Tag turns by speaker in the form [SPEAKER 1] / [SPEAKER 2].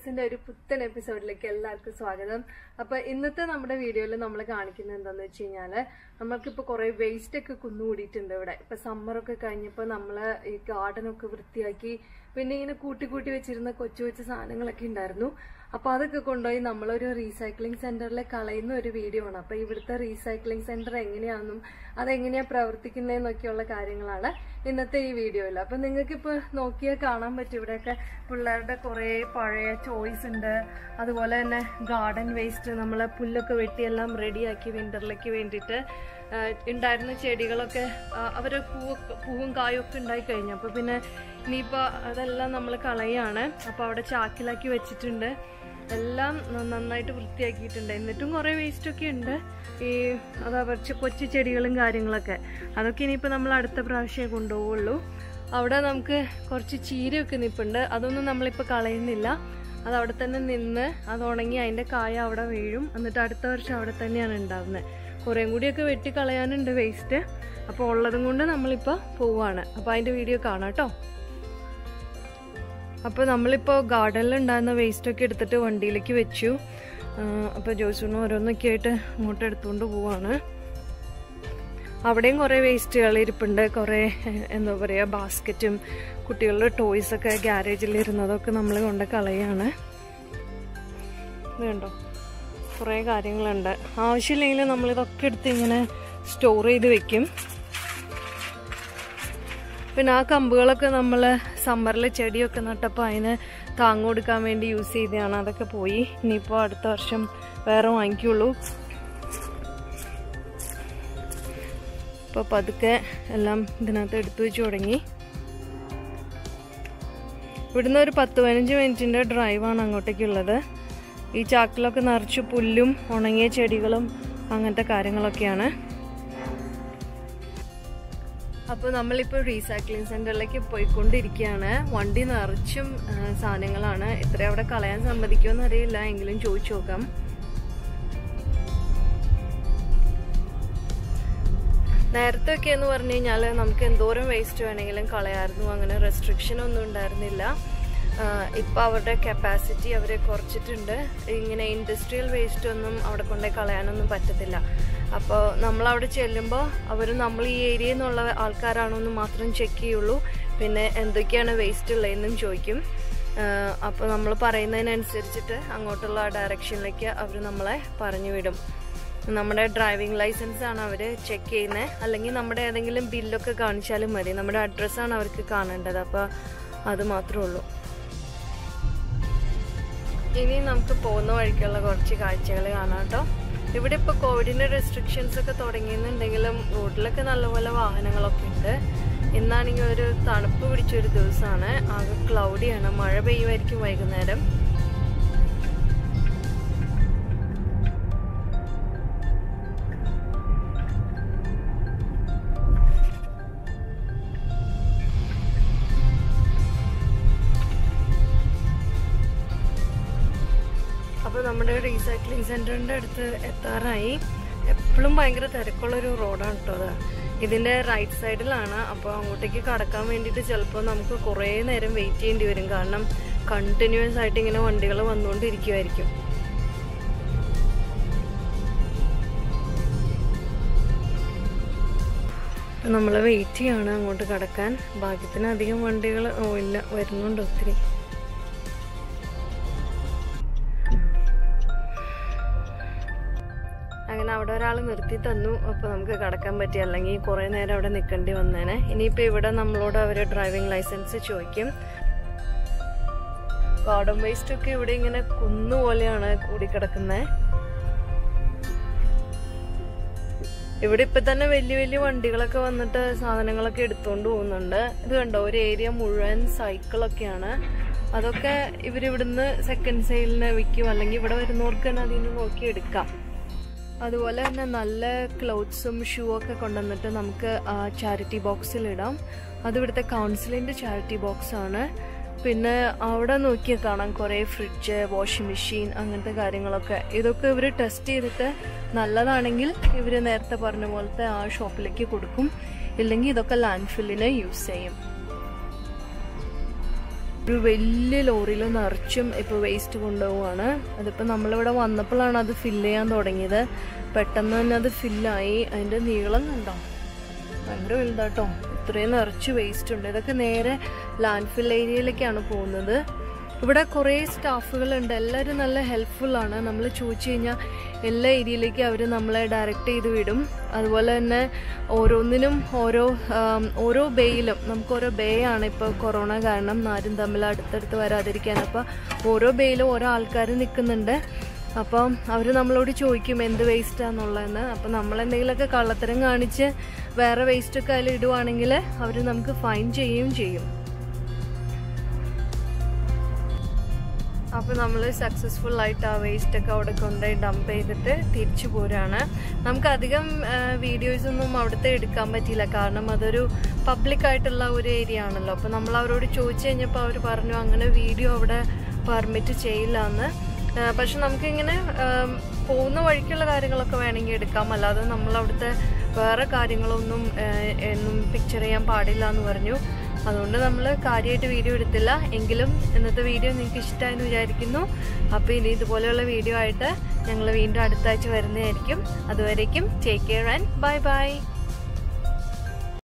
[SPEAKER 1] വ്ളോഗ്സിന്റെ ഒരു പുത്തൻ എപ്പിസോഡിലേക്ക് എല്ലാവർക്കും സ്വാഗതം അപ്പൊ ഇന്നത്തെ നമ്മുടെ വീഡിയോയിൽ നമ്മൾ കാണിക്കുന്നത് എന്താന്ന് വെച്ച് കഴിഞ്ഞാല് നമ്മൾക്കിപ്പോ കുറെ വേസ്റ്റ് ഒക്കെ കുന്നുകൂടിയിട്ടുണ്ട് ഇവിടെ ഇപ്പൊ സമ്മറൊക്കെ കഴിഞ്ഞപ്പോ നമ്മള് ഈ ഗാർഡൻ ഒക്കെ വൃത്തിയാക്കി പിന്നെ ഇങ്ങനെ കൂട്ടി കൂട്ടി വെച്ചിരുന്ന കൊച്ചു കൊച്ചു സാധനങ്ങളൊക്കെ ഉണ്ടായിരുന്നു അപ്പൊ അതൊക്കെ കൊണ്ടുപോയി നമ്മളൊരു റീസൈക്ലിംഗ് സെന്ററിൽ കളയുന്ന ഒരു വീഡിയോ ആണ് അപ്പൊ ഇവിടുത്തെ റീസൈക്ലിംഗ് സെന്റർ എങ്ങനെയാണെന്നും അതെങ്ങനെയാ പ്രവർത്തിക്കുന്നതെന്നൊക്കെയുള്ള കാര്യങ്ങളാണ് ഇന്നത്തെ ഈ വീഡിയോയിൽ അപ്പൊ നിങ്ങൾക്ക് ഇപ്പൊ നോക്കിയാൽ കാണാൻ പറ്റും ഇവിടെയൊക്കെ പിള്ളേരുടെ കുറെ പഴയ ചോയ്സ് ഉണ്ട് അതുപോലെ തന്നെ ഗാർഡൻ വേസ്റ്റ് നമ്മൾ പുല്ലൊക്കെ വെട്ടിയെല്ലാം റെഡിയാക്കി വിന്ററിലേക്ക് വേണ്ടിയിട്ട് ആ, ഉണ്ടായിരുന്ന ചെടികളൊക്കെ ആ, അവര് പൂവൊക്കെ പൂവും കായും ഒക്കെ ഉണ്ടായി കഴിഞ്ഞു അപ്പൊ പിന്നെ ഇനിയിപ്പോ അതെല്ലാം നമ്മൾ കളയാണ് അപ്പൊ അവിടെ ചാക്കിലാക്കി വെച്ചിട്ടുണ്ട് എല്ലാം ന- നന്നായിട്ട് വൃത്തിയാക്കിയിട്ടുണ്ട് എന്നിട്ടും കുറേ വേസ്റ്റ് ഒക്കെ ഉണ്ട് ഈ അതാ കുറച്ച് കൊച്ചു ചെടികളും കാര്യങ്ങളൊക്കെ അതൊക്കെ ഇനിയിപ്പോൾ നമ്മൾ അടുത്ത പ്രാവശ്യമേ കൊണ്ടുപോവുള്ളൂ അവിടെ നമുക്ക് കുറച്ച് ചീരയൊക്കെ നിൽപ്പുണ്ട് അതൊന്നും നമ്മളിപ്പോൾ കളയുന്നില്ല അത് അവിടെ തന്നെ നിന്ന് അത് ഉണങ്ങി അതിൻ്റെ കായ അവിടെ വീഴും എന്നിട്ട് അടുത്ത വർഷം അവിടെ തന്നെയാണ് ഉണ്ടാകുന്നത് കുറേം കൂടിയൊക്കെ വെട്ടി കളയാനുണ്ട് വേസ്റ്റ് അപ്പോൾ ഉള്ളതും കൊണ്ട് നമ്മളിപ്പോൾ പോവാണ് അപ്പോൾ അതിൻ്റെ വീഡിയോ കാണാം കേട്ടോ അപ്പോൾ നമ്മളിപ്പോൾ ഗാർഡനിൽ ഉണ്ടായിരുന്ന വേസ്റ്റ് ഒക്കെ എടുത്തിട്ട് വണ്ടിയിലേക്ക് വെച്ചു അപ്പോൾ ജോസൂണ് ഓരോന്നൊക്കെ ആയിട്ട് അങ്ങോട്ട് എടുത്തുകൊണ്ട് പോവാണ് അവിടെയും കുറേ വേസ്റ്റുകൾ ഇരിപ്പുണ്ട് കുറേ ഏഹ്, എന്താ പറയുക ബാസ്ക്കറ്റും കുട്ടികളുടെ ടോയ്സ് ഒക്കെ ഗ്യാരേജിൽ ഇരുന്നതൊക്കെ നമ്മൾ കൊണ്ട് കളയാണ് ഇത് കണ്ടോ കുറേ കാര്യങ്ങളുണ്ട് ആവശ്യമില്ലെങ്കിൽ നമ്മളിതൊക്കെ എടുത്ത് ഇങ്ങനെ സ്റ്റോർ ചെയ്ത് വെക്കും പിന്നെ ആ കമ്പുകളൊക്കെ നമ്മൾ സമ്മറിൽ ചെടിയൊക്കെ നട്ടപ്പോൾ അതിന് താങ്ങ് കൊടുക്കാൻ വേണ്ടി യൂസ് ചെയ്തതാണ് അതൊക്കെ പോയി ഇനിയിപ്പോൾ അടുത്ത വർഷം വേറെ വാങ്ങിക്കുള്ളൂ ഇപ്പോൾ പതുക്കെ എല്ലാം ഇതിനകത്ത് എടുത്തു വെച്ച് തുടങ്ങി ഇവിടുന്ന് ഒരു പത്ത് പതിനഞ്ച് മിനിറ്റിൻ്റെ ഡ്രൈവാണ് അങ്ങോട്ടേക്കുള്ളത് ഈ ചാക്കിലൊക്കെ നിറച്ച് പുല്ലും ഉണങ്ങിയ ചെടികളും അങ്ങനത്തെ കാര്യങ്ങളൊക്കെയാണ് അപ്പോൾ നമ്മളിപ്പോൾ റീസൈക്ലിംഗ് സെന്ററിലേക്ക് പോയിക്കൊണ്ടിരിക്കുകയാണ് വണ്ടി നിറച്ചും ആ, സാധനങ്ങളാണ് ഇത്ര അവിടെ കളയാൻ സമ്മതിക്കുമെന്ന് അറിയില്ല എങ്കിലും ചോദിച്ചു നോക്കാം നേരത്തെ ഒക്കെ എന്ന് പറഞ്ഞു കഴിഞ്ഞാൽ നമുക്ക് എന്തോരം വേസ്റ്റ് വേണമെങ്കിലും കളയായിരുന്നു അങ്ങനെ റെസ്ട്രിക്ഷൻ ഒന്നും ഉണ്ടായിരുന്നില്ല ഇപ്പം അവരുടെ കപ്പാസിറ്റി അവർ കുറച്ചിട്ടുണ്ട് ഇങ്ങനെ ഇൻഡസ്ട്രിയൽ വേസ്റ്റ് ഒന്നും അവിടെ കൊണ്ടുപോയി കളയാനൊന്നും പറ്റത്തില്ല അപ്പോൾ നമ്മൾ അവിടെ ചെല്ലുമ്പോൾ അവർ നമ്മൾ ഈ ഏരിയയിൽ നിന്നുള്ള ആൾക്കാരാണോ എന്ന് മാത്രം ചെക്ക് ചെയ്യുള്ളൂ പിന്നെ എന്തൊക്കെയാണ് വേസ്റ്റ് ഉള്ളതെന്നും ചോദിക്കും അപ്പോൾ നമ്മൾ പറയുന്നതിനനുസരിച്ചിട്ട് അങ്ങോട്ടുള്ള ഡയറക്ഷനിലേക്ക് അവർ നമ്മളെ പറഞ്ഞു വിടും നമ്മുടെ ഡ്രൈവിംഗ് ലൈസൻസ് ആണ് അവർ ചെക്ക് ചെയ്യുന്നത് അല്ലെങ്കിൽ നമ്മുടെ ഏതെങ്കിലും ബില്ലൊക്കെ കാണിച്ചാലും മതി നമ്മുടെ അഡ്രസ്സാണ് അവർക്ക് കാണേണ്ടത് അപ്പോൾ അത് മാത്രമേ ഉള്ളൂ ഇനി നമുക്ക് പോകുന്ന വഴിക്കുള്ള കുറച്ച് കാഴ്ചകൾ കാണാം കേട്ടോ ഇവിടെ ഇപ്പോൾ കോവിഡിൻ്റെ റെസ്ട്രിക്ഷൻസ് ഒക്കെ തുടങ്ങിയെന്നുണ്ടെങ്കിലും റോഡിലൊക്കെ നല്ലപോലെ വാഹനങ്ങളൊക്കെ ഉണ്ട് ഇന്നാണെങ്കിൽ ഒരു തണുപ്പ് പിടിച്ചൊരു ദിവസമാണ് ആകെ ക്ലൗഡിയാണ് മഴ പെയ്യുമായിരിക്കും വൈകുന്നേരം അപ്പോൾ നമ്മുടെ റീസൈക്ലിംഗ് സെന്ററിന്റെ അടുത്ത് എത്താറായി എപ്പോഴും ഭയങ്കര തിരക്കുള്ളൊരു റോഡാണ് കേട്ടോ അത് ഇതിന്റെ റൈറ്റ് സൈഡിലാണ് അപ്പോൾ അങ്ങോട്ടേക്ക് കടക്കാൻ വേണ്ടിയിട്ട് ചിലപ്പോൾ നമുക്ക് കുറേ നേരം വെയിറ്റ് ചെയ്യേണ്ടി വരും കാരണം കണ്ടിന്യൂസ് ആയിട്ട് ഇങ്ങനെ വണ്ടികൾ വന്നുകൊണ്ടിരിക്കുമായിരിക്കും നമ്മൾ വെയിറ്റ് ചെയ്യാണ് അങ്ങോട്ട് കടക്കാൻ ഭാഗ്യത്തിന് അധികം വണ്ടികൾ ഓ ഇല്ല വരുന്നുണ്ട് ഒത്തിരി അങ്ങനെ അവിടെ ഒരാൾ നിർത്തി തന്നു അപ്പോൾ നമുക്ക് കടക്കാൻ പറ്റി അല്ലെങ്കിൽ കുറേ നേരം അവിടെ നിൽക്കേണ്ടി വന്നേനെ ഇനിയിപ്പോൾ ഇവിടെ നമ്മളോട് അവർ ഡ്രൈവിംഗ് ലൈസൻസ് ചോദിക്കും ഗാർഡൻ വേസ്റ്റ് ഒക്കെ ഇവിടെ ഇങ്ങനെ കുന്നുപോലെയാണ് കൂടിക്കിടക്കുന്നത് ഇവിടെ ഇപ്പൊ തന്നെ വലിയ വലിയ വണ്ടികളൊക്കെ വന്നിട്ട് സാധനങ്ങളൊക്കെ എടുത്തോണ്ട് പോകുന്നുണ്ട് ഇത് കണ്ടോ ഒരു ഏരിയ മുഴുവൻ സൈക്കിളൊക്കെയാണ് അതൊക്കെ ഇവരിവിടുന്ന് സെക്കൻഡ് സെയിലിന് വിൽക്കും അല്ലെങ്കിൽ ഇവിടെ വരുന്നവർക്ക് തന്നെ അതിൽ നിന്ന് നോക്കി എടുക്കാം അതുപോലെ തന്നെ നല്ല ക്ലോത്ത്സും ഷൂ ഒക്കെ കൊണ്ടുവന്നിട്ട് നമുക്ക് ആ ചാരിറ്റി ബോക്സിൽ ഇടാം അത് ഇവിടുത്തെ കൗൺസിലിൻ്റെ ചാരിറ്റി ബോക്സ് ആണ് പിന്നെ അവിടെ നോക്കിയാൽ കാണാം കുറേ ഫ്രിഡ്ജ് വാഷിംഗ് മെഷീൻ അങ്ങനത്തെ കാര്യങ്ങളൊക്കെ ഇതൊക്കെ ഇവർ ടെസ്റ്റ് ചെയ്തിട്ട് നല്ലതാണെങ്കിൽ ഇവർ നേരത്തെ പറഞ്ഞ പോലത്തെ ആ ഷോപ്പിലേക്ക് കൊടുക്കും ഇല്ലെങ്കിൽ ഇതൊക്കെ ലാൻഡ് ഫില്ലിന് യൂസ് ചെയ്യും ഒരു വലിയ ലോറിയിൽ നിറച്ചും ഇപ്പോൾ വേസ്റ്റ് കൊണ്ടുപോവാണ് അതിപ്പോൾ നമ്മളിവിടെ വന്നപ്പോഴാണ് അത് ഫില്ല് ചെയ്യാൻ തുടങ്ങിയത് പെട്ടെന്ന് തന്നെ അത് ഫില്ലായി അതിൻ്റെ നീളം കണ്ടോ ഭയങ്കര വലുതാട്ടോ ഇത്രയും നിറച്ച് വേസ്റ്റ് ഉണ്ട് ഇതൊക്കെ നേരെ ലാൻഡ് ഫിൽ ഏരിയയിലേക്കാണ് പോകുന്നത് ഇവിടെ കുറേ സ്റ്റാഫുകളുണ്ട് എല്ലാവരും നല്ല ഹെൽപ്ഫുൾ ആണ് നമ്മൾ ചോദിച്ചു കഴിഞ്ഞാൽ എല്ലാ ഏരിയയിലേക്കും അവർ നമ്മളെ ഡയറക്റ്റ് ചെയ്ത് വിടും അതുപോലെ തന്നെ ഓരോന്നിനും ഓരോ ആം, ഓരോ ബേയിലും നമുക്ക് ഓരോ ബേ ആണ് ഇപ്പോൾ കൊറോണ കാരണം ആരും തമ്മിൽ അടുത്തടുത്ത് വരാതിരിക്കാൻ അപ്പോൾ ഓരോ ബേയിലും ഓരോ ആൾക്കാർ നിൽക്കുന്നുണ്ട് അപ്പം അവർ നമ്മളോട് ചോദിക്കും എന്ത് വേസ്റ്റാന്നുള്ളതെന്ന് അപ്പം നമ്മൾ എന്തെങ്കിലുമൊക്കെ കള്ളത്തരം കാണിച്ച് വേറെ വേസ്റ്റൊക്കെ അതിൽ ഇടുവാണെങ്കിൽ അവർ നമുക്ക് ഫൈൻ ചെയ്യുകയും ചെയ്യും അപ്പോൾ നമ്മൾ സക്സസ്ഫുൾ ആയിട്ട് ആ വേസ്റ്റ് ഒക്കെ അവിടെ കൊണ്ടുപോയി ഡംപ് ചെയ്തിട്ട് തിരിച്ചു പോരാണ് നമുക്ക് അധികം വീഡിയോസ് ഒന്നും അവിടുത്തെ എടുക്കാൻ പറ്റിയില്ല കാരണം അതൊരു പബ്ലിക് ആയിട്ടുള്ള ഒരു ഏരിയ ആണല്ലോ അപ്പോൾ നമ്മൾ അവരോട് ചോദിച്ചു കഴിഞ്ഞപ്പോൾ അവർ പറഞ്ഞു അങ്ങനെ വീഡിയോ അവിടെ പെർമിറ്റ് ചെയ്യില്ല എന്ന് പക്ഷെ നമുക്കിങ്ങനെ ആം, പോകുന്ന വഴിക്കുള്ള കാര്യങ്ങളൊക്കെ വേണമെങ്കിൽ എടുക്കാം അല്ലാതെ നമ്മൾ അവിടുത്തെ വേറെ കാര്യങ്ങളൊന്നും ഏഹ്, ഒന്നും പിക്ചർ ചെയ്യാൻ പാടില്ല എന്ന് പറഞ്ഞു അതുകൊണ്ട് നമ്മൾ കാര്യമായിട്ട് വീഡിയോ എടുത്തില്ല എങ്കിലും ഇന്നത്തെ വീഡിയോ നിങ്ങൾക്ക് ഇഷ്ടമായെന്ന് വിചാരിക്കുന്നു അപ്പോൾ ഇനി ഇതുപോലെയുള്ള വീഡിയോ ആയിട്ട് ഞങ്ങൾ വീണ്ടും അടുത്ത ആഴ്ച വരുന്നതായിരിക്കും അതുവരേക്കും take care and bye by